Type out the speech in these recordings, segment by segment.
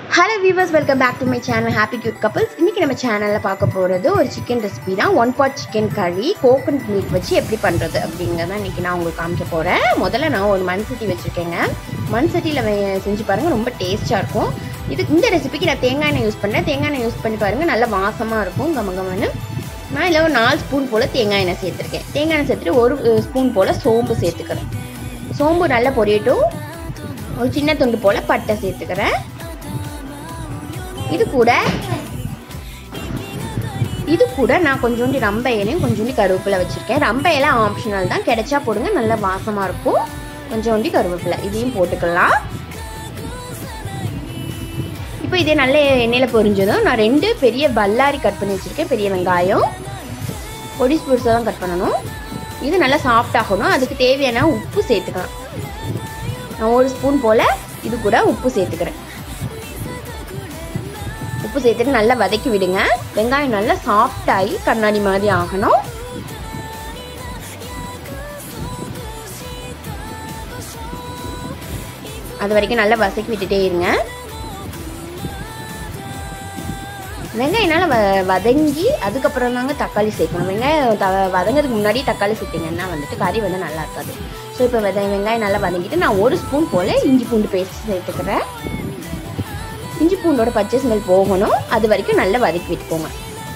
hello viewers welcome back to my channel happy cute couples இன்றைக்கி நம்ம சேனலில் பார்க்க போகிறது ஒரு சிக்கன் ரெசிபி தான் ஒன் பாட் சிக்கன் கறி கோகனட் மில்க் வச்சு எப்படி பண்ணுறது அப்படிங்கிறத இன்றைக்கி நான் உங்களுக்கு காமிக்க போகிறேன் முதல்ல நான் ஒரு மண் சட்டி வச்சுருக்கேங்க மண் சட்டியில் வே- செஞ்சு பாருங்கள் ரொம்ப டேஸ்ட்டாக இருக்கும் இது இந்த ரெசிபிக்கு நான் தேங்காய் எண்ணெய் யூஸ் பண்ணுறேன் தேங்காய் எண்ணெய் யூஸ் பண்ணி பாருங்கள் நல்ல வாசமாக இருக்கும் கம கமன்னு நான் இதில் ஒரு நாலு ஸ்பூன் போல் தேங்காய் எண்ணெய் சேர்த்துருக்கேன் தேங்காய் எண்ணெய் சேர்த்துட்டு ஒரு ஸ்பூன் போல் சோம்பு சேர்த்துக்கிறேன் சோம்பு நல்லா பொரியட்டும் ஒரு சின்ன துண்டு போல் பட்டை சேர்த்துக்கிறேன் இது கூட இது கூட நான் கொஞ்சோண்டு ரம்ப இலையும் கொஞ்சோண்டு கருவேப்பிலை வச்சுருக்கேன் ரம்ப இலை ஆப்ஷனல் தான் கிடைச்சா போடுங்க நல்லா வாசமாக இருக்கும் கொஞ்சோண்டு கருவேப்பிலை இதையும் போட்டுக்கலாம் இப்போ இதே நல்ல எண்ணெயில் பொரிஞ்சதும் நான் ரெண்டு பெரிய பல்லாரி கட் பண்ணி வச்சுருக்கேன் பெரிய வெங்காயம் பொடிசு பொடிசாக தான் கட் பண்ணணும் இது நல்லா சாஃப்ட் ஆகணும் அதுக்கு தேவையான உப்பு சேர்த்துக்கலாம் நான் ஒரு ஸ்பூன் போல் இது கூட உப்பு சேர்த்துக்கிறேன் உப்பு சேர்த்துட்டு நல்லா வதக்கி விடுங்க வெங்காயம் நல்லா சாஃப்ட் ஆகி கண்ணாடி மாதிரி ஆகணும் அது வரைக்கும் நல்லா வதக்கி விட்டுட்டே இருங்க வெங்காயம் நல்லா வ- வதங்கி அதுக்கப்புறம் தாங்க தக்காளி சேர்க்கணும் வெங்காயம் த வதங்கிறதுக்கு முன்னாடி தக்காளி சேர்த்திங்கன்னா வந்துட்டு கறி வந்து நல்லா இருக்காது ஸோ இப்போ வெத வெங்காயம் நல்லா வதங்கிட்டு நான் ஒரு ஸ்பூன் போல் இஞ்சி பூண்டு பேஸ்ட் சேர்த்துக்கிறேன் இஞ்சி பூண்டோட பச்சை ஸ்மெல் போகணும் அது வரைக்கும் நல்லா வதக்கி விட்டுக்கோங்க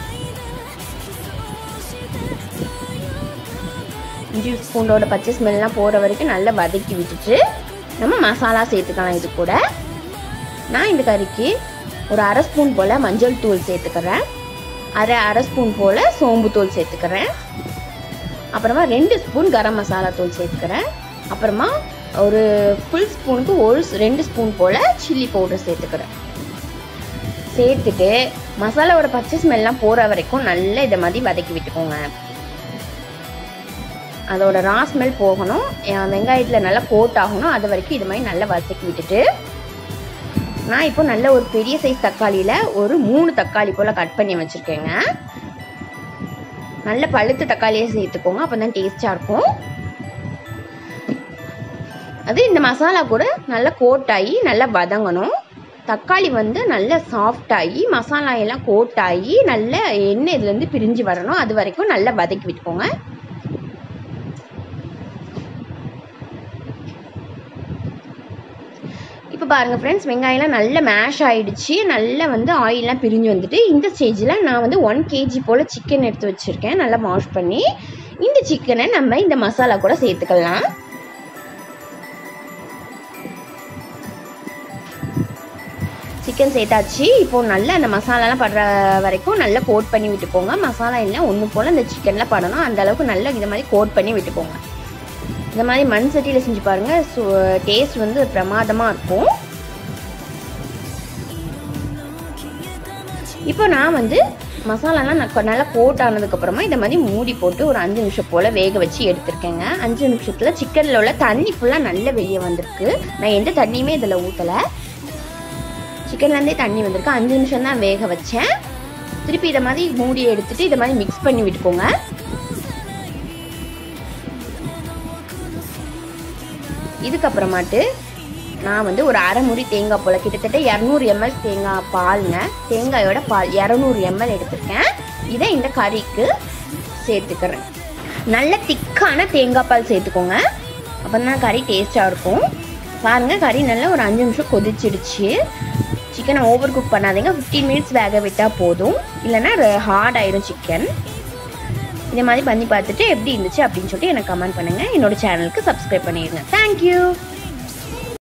இஞ்சி பூண்டோட பச்சை ஸ்மெல்லாம் போகிற வரைக்கும் நல்லா வதக்கி விட்டுட்டு நம்ம மசாலா சேர்த்துக்கலாம் இது கூட நான் இந்த கறிக்கு ஒரு அரை ஸ்பூன் போல் மஞ்சள் தூள் சேர்த்துக்கிறேன் அரை அரை ஸ்பூன் போல் சோம்பு தூள் சேர்த்துக்கிறேன் அப்புறமா ரெண்டு ஸ்பூன் கரம் மசாலா தூள் சேர்த்துக்கிறேன் அப்புறமா ஒரு ஃபுல் ஸ்பூனுக்கு ஒரு ஸ்- ரெண்டு ஸ்பூன் போல் சில்லி பவுடர் சேர்த்துக்கிறேன் சேர்த்துட்டு மசாலாவோட பச்சை ஸ்மெல்லாம் போகிற வரைக்கும் நல்லா இதை மாதிரி வதக்கி விட்டுக்கோங்க அதோட ரா ஸ்மெல் போகணும் அஹ் வெங்காயத்தில் நல்லா கோட் ஆகணும் அது வரைக்கும் இது மாதிரி நல்லா வதக்கி விட்டுட்டு நான் இப்போ நல்ல ஒரு பெரிய சைஸ் தக்காளியில் ஒரு மூணு தக்காளி போல் கட் பண்ணி வச்சுருக்கேங்க நல்ல பழுத்த தக்காளியை சேர்த்துக்கோங்க அப்போ தான் டேஸ்ட்டாக இருக்கும் அது இந்த மசாலா கூட நல்லா கோட் ஆகி நல்லா வதங்கணும் தக்காளி வந்து நல்லா சாஃப்ட் ஆகி மசாலா எல்லாம் கோட் ஆகி நல்ல எண்ணெய் இதுலேருந்து பிரிஞ்சு வரணும் அது வரைக்கும் நல்லா வதக்கி விட்டுக்கோங்க இப்போ பாருங்கள் ஃப்ரெண்ட்ஸ் வெங்காயம்லாம் நல்லா மேஷ் ஆயிடுச்சு நல்லா வந்து ஆயிலெலாம் பிரிஞ்சு வந்துட்டு இந்த ஸ்டேஜில் நான் வந்து ஒன் கேஜி போல் சிக்கன் எடுத்து வச்சுருக்கேன் நல்லா வாஷ் பண்ணி இந்த சிக்கனை நம்ம இந்த மசாலா கூட சேர்த்துக்கலாம் சிக்கன் சேர்த்தாச்சு இப்போ நல்லா அந்த மசாலாலாம் படுற வரைக்கும் நல்லா கோட் பண்ணி விட்டுக்கோங்க மசாலா எல்லாம் ஒன்று போல் இந்த சிக்கனில் படணும் அந்த அளவுக்கு நல்லா இந்த மாதிரி கோட் பண்ணி விட்டுக்கோங்க இந்த மாதிரி மண் சட்டியில் செஞ்சு பாருங்கள் ஸோ டேஸ்ட் வந்து பிரமாதமாக இருக்கும் இப்போ நான் வந்து மசாலாலாம் நான் கொ- நல்லா கோட் ஆனதுக்கப்புறமா இந்த மாதிரி மூடி போட்டு ஒரு அஞ்சு நிமிஷம் போல் வேக வச்சு எடுத்திருக்கேங்க அஞ்சு நிமிஷத்தில் சிக்கனில் உள்ள தண்ணி ஃபுல்லாக நல்லா வெளியே வந்திருக்கு நான் எந்த தண்ணியுமே இதில் ஊற்றலை சிக்கன்லேருந்தே தண்ணி வந்திருக்கு அஞ்சு நிமிஷம் தான் வேக வச்சேன் திருப்பி இதை மாதிரி மூடி எடுத்துட்டு இதை மாதிரி மிக்ஸ் பண்ணி விட்டுக்கோங்க இதுக்கப்புறமாட்டு நான் வந்து ஒரு அரை முடி தேங்காய் போல் கிட்டத்தட்ட இரநூறு எம்எல் தேங்காய் பாலுங்க தேங்காயோட பால் இரநூறு எம்எல் எடுத்திருக்கேன் இதை இந்த கறிக்கு சேர்த்துக்கிறேன் நல்ல திக்கான தேங்காய் பால் சேர்த்துக்கோங்க அப்போ தான் கறி டேஸ்ட்டாக இருக்கும் பாருங்கள் கறி நல்லா ஒரு அஞ்சு நிமிஷம் கொதிச்சிடுச்சு சிக்கனை ஓவர் குக் பண்ணாதீங்க ஃபிஃப்டீன் மினிட்ஸ் வேக விட்டால் போதும் இல்லைன்னா ஹார்ட் ஆயிரும் சிக்கன் இந்த மாதிரி பண்ணி பார்த்துட்டு எப்படி இருந்துச்சு அப்படின்னு சொல்லிட்டு எனக்கு கமெண்ட் பண்ணுங்கள் என்னோட சேனலுக்கு சப்ஸ்கிரைப் பண்ணிடுங்க தேங்க்யூ